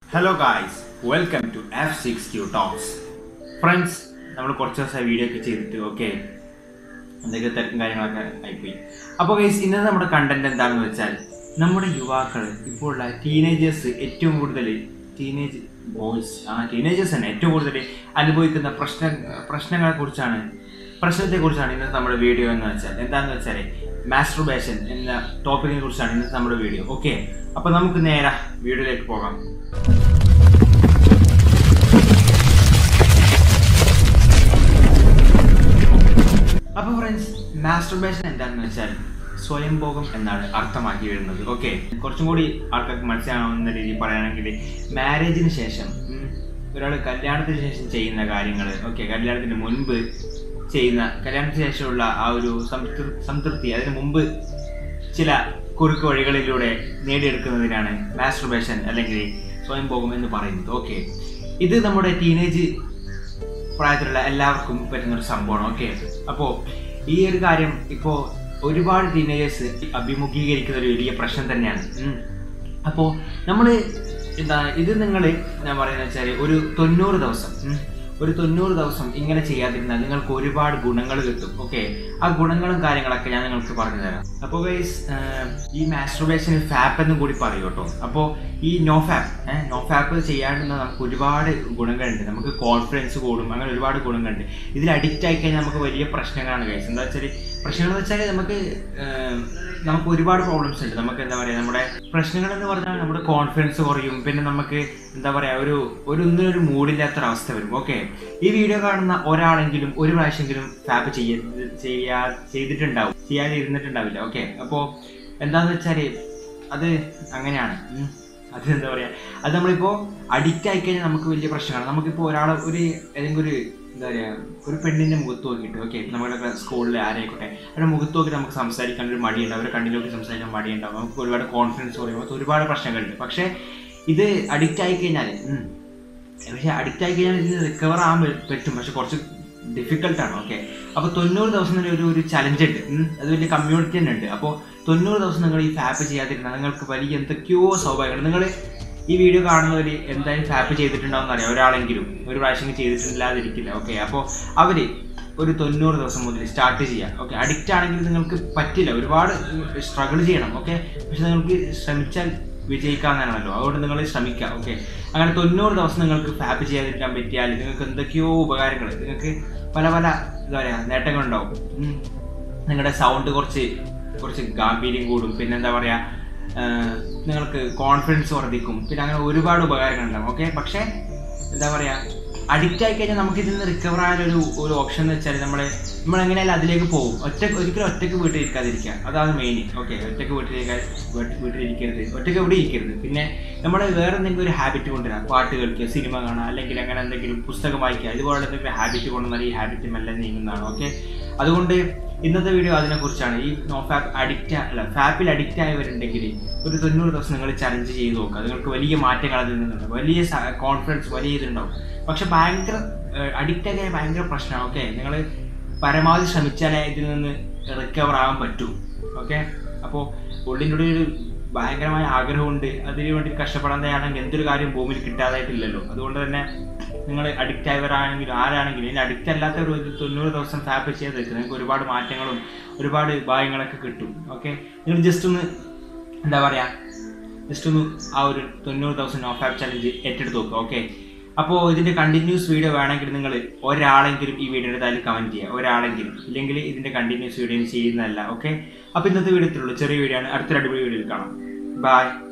Hello guys welcome to F six Q Talks friends നമ്മൾ കുറച്ച് ദിവസമായി വീഡിയോ ഒക്കെ ചെയ്തിട്ട് ഓക്കെ എന്തൊക്കെ തിരക്കും കാര്യങ്ങളൊക്കെ ആയിപ്പോയി അപ്പോൾ ഗൈസ് ഇന്നത്തെ നമ്മുടെ കണ്ടന്റ് എന്താണെന്ന് വെച്ചാൽ നമ്മുടെ യുവാക്കൾ ഇപ്പോൾ ഉള്ള ടീനേജേഴ്സ് ഏറ്റവും കൂടുതൽ ടീനേജ് ബോയ്സ് ആ ടീനേജേഴ്സ് തന്നെ ഏറ്റവും കൂടുതൽ അനുഭവിക്കുന്ന പ്രശ്ന പ്രശ്നങ്ങളെ കുറിച്ചാണ് പ്രശ്നത്തെക്കുറിച്ചാണ് ഇന്നത്തെ നമ്മുടെ വീഡിയോ എന്ന് വെച്ചാൽ എന്താണെന്ന് വെച്ചാൽ മാസ്റ്റർബേഷൻ എന്ന ടോപ്പിക്കിനെ കുറിച്ചാണ് ഇന്നത്തെ നമ്മുടെ വീഡിയോ ഓക്കെ അപ്പോൾ നമുക്ക് നേരെ വീഡിയോയിലേക്ക് പോകാം അപ്പൊ ഫ്രണ്ട്സ് മാസ്റ്റർബേഷൻ എന്താണെന്ന് വെച്ചാൽ സ്വയംഭോഗം എന്നാണ് അർത്ഥമാക്കി വരുന്നത് ഓക്കെ കുറച്ചും കൂടി ആൾക്കാർക്ക് മനസ്സിലാവുന്ന രീതിയിൽ പറയുകയാണെങ്കിൽ മാരേജിന് ശേഷം ഒരാൾ കല്യാണത്തിന് ശേഷം ചെയ്യുന്ന കാര്യങ്ങൾ ഓക്കെ കല്യാണത്തിന് മുൻപ് ചെയ്യുന്ന കല്യാണത്തിന് ശേഷമുള്ള ആ ഒരു സംതൃ സംതൃപ്തി അതിന് മുമ്പ് ചില കുറുക്ക് വഴികളിലൂടെ നേടിയെടുക്കുന്നതിനാണ് മാസ്റ്റർബേഷൻ അല്ലെങ്കിൽ സ്വയംഭോഗം എന്ന് പറയുന്നത് ഓക്കെ ഇത് നമ്മുടെ ടീനേജ് പ്രായത്തിലുള്ള എല്ലാവർക്കും പറ്റുന്ന ഒരു സംഭവമാണ് ഓക്കെ അപ്പോൾ ഈ ഒരു കാര്യം ഇപ്പോൾ ഒരുപാട് ടീനേജേഴ്സ് അഭിമുഖീകരിക്കുന്ന ഒരു വലിയ പ്രശ്നം തന്നെയാണ് അപ്പോൾ നമ്മൾ എന്താ ഇത് നിങ്ങൾ ഞാൻ പറയുന്നത് വെച്ചാൽ ഒരു തൊണ്ണൂറ് ദിവസം ഉം, ഒരു തൊണ്ണൂറ് ദിവസം ഇങ്ങനെ ചെയ്യാതിരുന്നാൽ നിങ്ങൾക്ക് ഒരുപാട് ഗുണങ്ങൾ കിട്ടും ഓക്കെ ആ ഗുണങ്ങളും കാര്യങ്ങളൊക്കെ ഞാൻ നിങ്ങൾക്ക് പറഞ്ഞു തരാം അപ്പോൾ ഗൈസ് ഈ മാസ്റ്റർബേഷന് ഫാപ്പ് എന്നും കൂടി പറയും കേട്ടോ അപ്പോൾ ഈ നോ ഫാപ്പ് നോ ഫാപ്പ് ചെയ്യാണ്ട് നമുക്ക് ഒരുപാട് ഗുണങ്ങളുണ്ട് നമുക്ക് കോൺഫിഡൻസ് കൂടും അങ്ങനെ ഒരുപാട് ഗുണങ്ങളുണ്ട് ഇതിൽ അഡിക്റ്റ് ആയി കഴിഞ്ഞാൽ നമുക്ക് വലിയ പ്രശ്നങ്ങളാണ് ഗൈസ് എന്താ വെച്ചാൽ പ്രശ്നങ്ങൾ എന്ന് വെച്ചാൽ നമുക്ക് ഏം, നമുക്ക് ഒരുപാട് പ്രോബ്ലംസ് ഉണ്ട് നമുക്ക് എന്താ പറയുക നമ്മുടെ പ്രശ്നങ്ങൾ എന്ന് പറഞ്ഞാൽ നമ്മുടെ കോൺഫിഡൻസ് കുറയും പിന്നെ നമുക്ക് എന്താ പറയുക ഒരു ഒരു ഒന്നിനും ഒരു മൂടില്ലാത്തൊരവസ്ഥ വരും ഓക്കെ ഈ വീഡിയോ കാണുന്ന ഒരാളെങ്കിലും ഒരു പ്രാവശ്യമെങ്കിലും ഫാപ്പ് ചെയ്യ ചെയ്യാ ചെയ്തിട്ടുണ്ടാവും ചെയ്യാതെ ഇരുന്നിട്ടുണ്ടാവില്ല ഓക്കെ അപ്പോൾ എന്താന്ന് വെച്ചാൽ അത് അങ്ങനെയാണ് ഉം. അത് എന്താ പറയുക അത് നമ്മളിപ്പോൾ അഡിക്റ്റ് ആയി കഴിഞ്ഞാൽ നമുക്ക് വലിയ പ്രശ്നമാണ് നമുക്കിപ്പോൾ ഒരാളെ ഒരു ഏതെങ്കിലും ഒരു എന്താ പറയുക ഒരു പെണ്ണിൻ്റെ മുഖത്ത് നോക്കിയിട്ട് ഓക്കെ നമ്മുടെ സ്കൂളിൽ ആരായിക്കോട്ടെ അവരുടെ മുഖത്ത് നോക്കിയിട്ട് നമുക്ക് സംസാരിക്കാൻ ഒരു മടിയുണ്ടാവും അവരുടെ കണ്ണിൽ നോക്കി സംസാരിക്കാൻ മടിയുണ്ടാവും നമുക്ക് ഒരുപാട് കോൺഫിഡൻസ് കുറയും അത് ഒരുപാട് പ്രശ്നങ്ങളുണ്ട് പക്ഷേ ഇത് അഡിക്റ്റ് ആയി കഴിഞ്ഞാൽ ഉം, പക്ഷേ അഡിക്റ്റ് ആയി കഴിഞ്ഞാൽ ഇതിന് റിക്കവർ ആകാൻ പ- പറ്റും പക്ഷെ കുറച്ച് ഡിഫിക്കൽട്ടാണ് ഓക്കെ അപ്പോൾ തൊണ്ണൂറ് ദിവസം തന്നെ ഒരു ഒരു ചലഞ്ച് ഉണ്ട് ഉം, അത് വലിയ കമ്മ്യൂണിറ്റി തന്നെ ഉണ്ട് അപ്പോൾ തൊണ്ണൂറ് ദിവസം നിങ്ങൾ ഈ ഫാപ്പ് ചെയ്യാതിരുന്നാൽ നിങ്ങൾക്ക് വലിയ എന്തൊക്കെയോ സൗഭാഗ്യങ്ങൾ നിങ്ങൾ ഈ വീഡിയോ കാണുന്നവർ എന്തായാലും ഫാപ്പ് ചെയ്തിട്ടുണ്ടാവും അറിയാം ഒരാളെങ്കിലും ഒരു പ്രാവശ്യം ചെയ്തിട്ടില്ലാതിരിക്കില്ല ഓക്കെ അപ്പോൾ അവർ ഒരു തൊണ്ണൂറ് ദിവസം മുതൽ സ്റ്റാർട്ട് ചെയ്യാം ഓക്കെ അഡിക്റ്റ് ആണെങ്കിൽ നിങ്ങൾക്ക് പറ്റില്ല ഒരുപാട് സ്ട്രഗിൾ ചെയ്യണം ഓക്കെ പക്ഷെ നിങ്ങൾക്ക് ശ്രമിച്ചാൽ വിജയിക്കാവുന്നതാണല്ലോ അതുകൊണ്ട് നിങ്ങൾ ശ്രമിക്കുക ഓക്കെ അങ്ങനെ തൊണ്ണൂറ് ദിവസം നിങ്ങൾക്ക് ഫാപ്പ് ചെയ്യാതിരിക്കാൻ പറ്റിയാൽ നിങ്ങൾക്ക് എന്തൊക്കെയോ ഉപകാരങ്ങൾ നിങ്ങൾക്ക് പല പല എന്താ പറയുക നേട്ടങ്ങളുണ്ടാവും ഉം. നിങ്ങളുടെ സൗണ്ട് കുറച്ച് കുറച്ച് ഗാംഭീര്യം കൂടും പിന്നെ എന്താ പറയുക നിങ്ങൾക്ക് കോൺഫിഡൻസ് വർദ്ധിക്കും പിന്നെ അങ്ങനെ ഒരുപാട് ഉപകാരങ്ങളുണ്ടാവും ഓക്കെ പക്ഷേ എന്താ പറയുക അഡിക്റ്റ് ആയി കഴിഞ്ഞാൽ നമുക്ക് ഇതിൽ നിന്ന് റിക്കവർ ആയ ഒരു ഒരു ഓപ്ഷൻ എന്ന് വെച്ചാൽ നമ്മൾ നമ്മൾ എങ്ങനെയായാലും അതിലേക്ക് പോകും ഒറ്റ ഒരിക്കലും ഒറ്റയ്ക്ക് വീട്ടിൽ ഇരിക്കാതിരിക്കുക അതാണ് മെയിൻ ഓക്കെ ഒറ്റയ്ക്ക് വീട്ടിലിരിക്കാൻ വീട്ടിലിരിക്കരുത് ഒറ്റയ്ക്ക് എവിടെ ഇരിക്കരുത് പിന്നെ നമ്മൾ വേറെ എന്തെങ്കിലും ഒരു ഹാബിറ്റ് കൊണ്ടുവരാം പാട്ട് കേൾക്കുക സിനിമ കാണുക അല്ലെങ്കിൽ അങ്ങനെ എന്തെങ്കിലും പുസ്തകം വായിക്കുക ഇതുപോലുള്ള എന്തെങ്കിലും ഹാബിറ്റ് കൊണ്ടുവന്നാൽ ഈ ഹാബിറ്റ് മെല്ലെ നീങ്ങുന്നതാണ് ഓക്കെ അതുകൊണ്ട് ഇന്നത്തെ വീഡിയോ അതിനെക്കുറിച്ചാണ് ഈ നോ ഫാപ്പ് അഡിക്റ്റ് അല്ല ഫാപ്പിൽ അഡിക്റ്റ് ആയവരുണ്ടെങ്കിൽ ഒരു തൊണ്ണൂറ് ദിവസം നിങ്ങൾ ചലഞ്ച് ചെയ്ത് നോക്കുക നിങ്ങൾക്ക് വലിയ മാറ്റങ്ങൾ അതിൽ നിന്നുണ്ട് വലിയ കോൺഫിഡൻസ് വലിയ ഇതുണ്ടാവും പക്ഷെ ഭയങ്കര അഡിക്റ്റ് ആയ ഭയങ്കര പ്രശ്നമാണ് ഓക്കെ നിങ്ങൾ പരമാവധി ശ്രമിച്ചാലേ ഇതിൽ നിന്ന് റിക്കവർ ആകാൻ പറ്റൂ ഓക്കെ അപ്പോൾ ഉള്ളിൻ്റെ ഉള്ളിൽ ഒരു ഭയങ്കരമായ ആഗ്രഹമുണ്ട് അതിന് വേണ്ടി കഷ്ടപ്പെടാൻ തയ്യാറാണെങ്കിൽ എന്തൊരു കാര്യം ഭൂമിയിൽ കിട്ടാതായിട്ടില്ലല്ലോ അതുകൊണ്ട് തന്നെ നിങ്ങൾ അഡിക്റ്റ് ആയവരാണെങ്കിലും ആരാണെങ്കിലും ഇനി അഡിക്റ്റ് അല്ലാത്തവർ ഒരു തൊണ്ണൂറ് ദിവസം ഫാപ്പ് ചെയ്ത് വെക്കുക നിങ്ങൾക്ക് ഒരുപാട് മാറ്റങ്ങളും ഒരുപാട് ഭാഗ്യങ്ങളൊക്കെ കിട്ടും ഓക്കെ നിങ്ങൾ ജസ്റ്റ് ഒന്ന് എന്താ പറയുക ജസ്റ്റ് ഒന്ന് ആ ഒരു തൊണ്ണൂറ് ദിവസം നോ ഫാപ്പ് ചലഞ്ച് ഏറ്റെടുത്ത് നോക്കുക ഓക്കെ അപ്പോൾ ഇതിൻ്റെ കണ്ടിന്യൂസ് വീഡിയോ വേണമെങ്കിൽ നിങ്ങൾ ഒരാളെങ്കിലും ഈ വീഡിയോയുടെ താഴെ കമൻറ്റ് ചെയ്യുക ഒരാളെങ്കിലും ഇല്ലെങ്കിൽ ഇതിൻ്റെ കണ്ടിന്യൂസ് വീഡിയോ ചെയ്യുന്നതല്ല ഓക്കെ അപ്പോൾ ഇന്നത്തെ വീഡിയോ ഇത്രയുള്ളൂ ചെറിയ വീഡിയോ ആണ് അടുത്തൊരു അടിപൊളി വീഡിയോയിൽ കാണാം ബൈ